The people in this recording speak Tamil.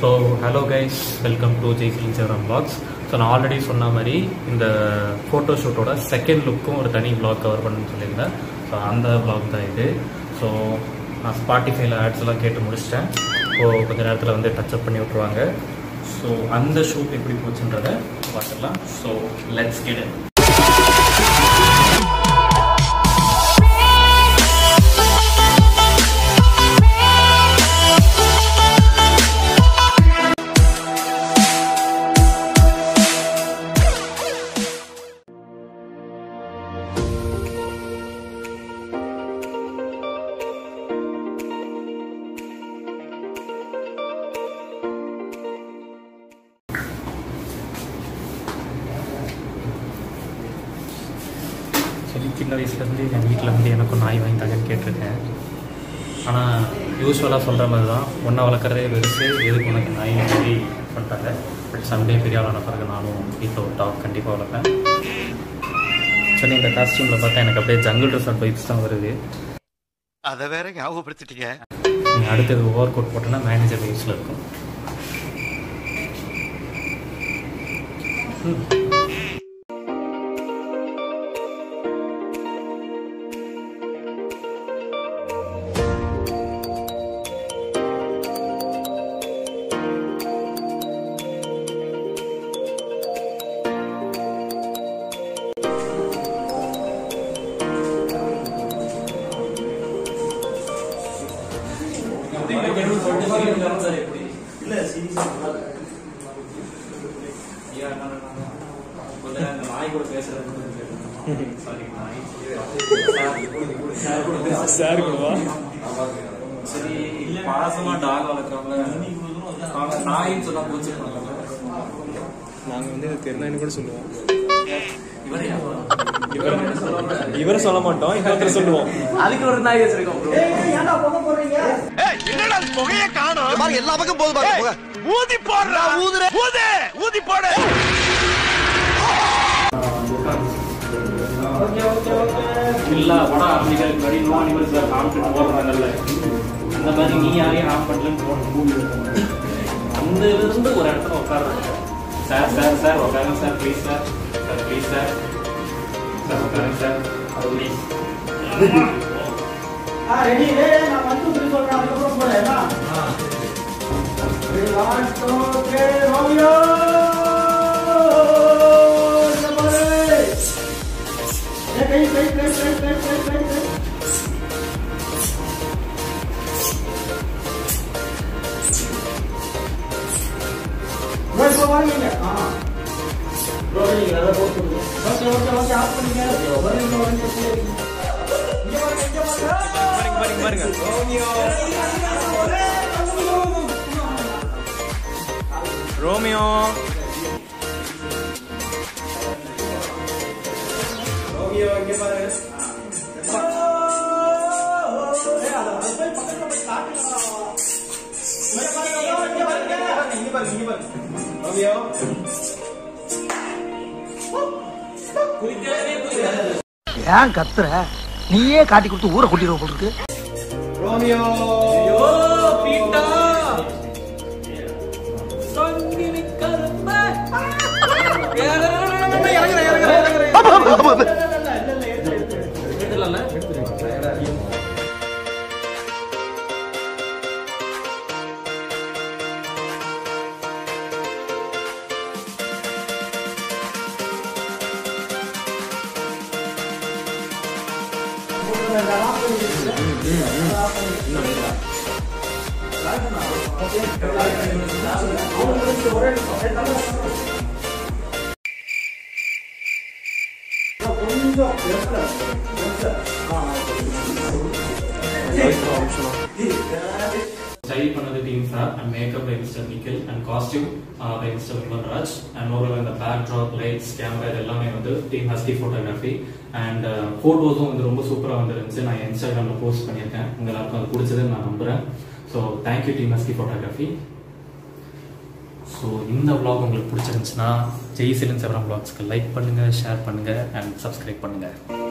So hello guys welcome to ஜெய்சில் இன்ஸ்டாகிராம் பிளாக்ஸ் ஸோ நான் ஆல்ரெடி சொன்ன மாதிரி இந்த ஃபோட்டோ ஷூட்டோட செகண்ட் லுக்கும் ஒரு தனி vlog கவர் பண்ணுன்னு சொல்லியிருந்தேன் ஸோ அந்த vlog தான் இது ஸோ நான் ஸ்பாட்டிஃபைல ஆட்ஸ் எல்லாம் கேட்டு முடிச்சிட்டேன் ஸோ கொஞ்ச நேரத்தில் வந்து டச்சப் பண்ணி விட்ருவாங்க ஸோ அந்த ஷூட் எப்படி போச்சுன்றதை பார்த்துக்கலாம் ஸோ லெட்ஸ் கெட் it சரி சின்ன வயசுலேருந்து என் வீட்டில் வந்து எனக்கும் நாய் வாங்கி தாங்கன்னு கேட்டிருக்கேன் ஆனால் யூஸ்வலாக சொல்கிற மாதிரி தான் ஒன்றை வளர்க்குறதே பெருசு எதுக்கு உனக்கு நாய் மாதிரி பண்ணிட்டாங்க பட் சண்டே பெரிய ஆளான பிறகு நானும் வீட்டில் ஒரு டாக் கண்டிப்பாக வளர்ப்பேன் சரி இந்த காஸ்டியூமில் பார்த்தா எனக்கு அப்படியே ஜங்கிள் ரிசார்ட் வைப்ஸ் தான் வருது அத வேற ஞாபகப்படுத்திட்டீங்க நீ அடுத்தது ஓவர் கோட் போட்டோன்னா மேனேஜர் வைப்ஸில் இருக்கும் ம். சரி பாசமா டாக் வளர்க்குறவங்க அவங்க நாயின்னு சொன்னா பூச்சி நாங்க வந்து இது தெரியலன்னு கூட சொல்லுவோம் இவரையா இவரை சொல்ல மாட்டோம் இன்னொருத்தர் சொல்லுவோம் அதுக்கு ஒரு நாய் வச்சிருக்கோம் bro. என்னடா புகைய காணும் பாருங்க எல்லா பக்கம் போது பாருங்க புகை ஊதி போடுறா ஊதுற ஊது ஊதி போடு இல்ல படம் ஆரம்பிக்கிறதுக்கு முன்னாடி நோ அனிமல்ஸ் ஹார்ம் பண்ணி போடுறாங்கல்ல அந்த மாதிரி நீ யாரையும் ஹார்ம் பண்ணலன்னு போடணும் அந்த இருந்து ஒரு இடத்துல உட்காடுறாங்க சார் சார் சார் உட்காருங்க sir please sir sir please sir sir உட்காருங்க சார் ப்ளீஸ் ரெடி நான் வந்து சொல்லி சொல்றேன் அதுக்கப்புறம் போறேன் One, two, three, Romeo! இந்த பாரு. ஏய், கை, கை, கை, கை, கை, கை, கை, கை. bro, இப்ப வாங்க ஆ bro, நீங்க அதை போட்டு விடுங்க. Okay, okay, okay, off பண்ணுங்க. வருங்க, வருங்க, சரி. இங்க வாங்க, இங்க வாங்க. பாருங்க பாருங்க பாருங்க ரோமியோ ஏன் கத்துற நீயே காட்டி கொடுத்து ஊரை கூட்டிடுவோம் போல இருக்கு ஸ்டைல் பண்ணது team fab and makeup by mister Nikhil and costume by mister Viman Raj and overall இந்த பேக் ட்ராப் லைட்ஸ் கேமரா இது எல்லாமே வந்து டீம் ஹஸ்டி ஃபோட்டோகிராஃபி அண்ட் ஃபோட்டோஸும் வந்து ரொம்ப சூப்பராக வந்துருந்துச்சு நான் இன்ஸ்டாகிராமில் போஸ்ட் பண்ணியிருக்கேன் உங்க எல்லாருக்கும் அது பிடிச்சதுன்னு நான் நம்புறேன் so thank you team Hasty photography so இந்த vlog உங்களுக்கு பிடிச்சிருந்துச்சுன்னா ஜெய் சிலன் செவரம் vlogsக்கு லைக் பண்ணுங்க ஷேர் பண்ணுங்க அண்ட் சப்ஸ்கிரைப் பண்ணுங்க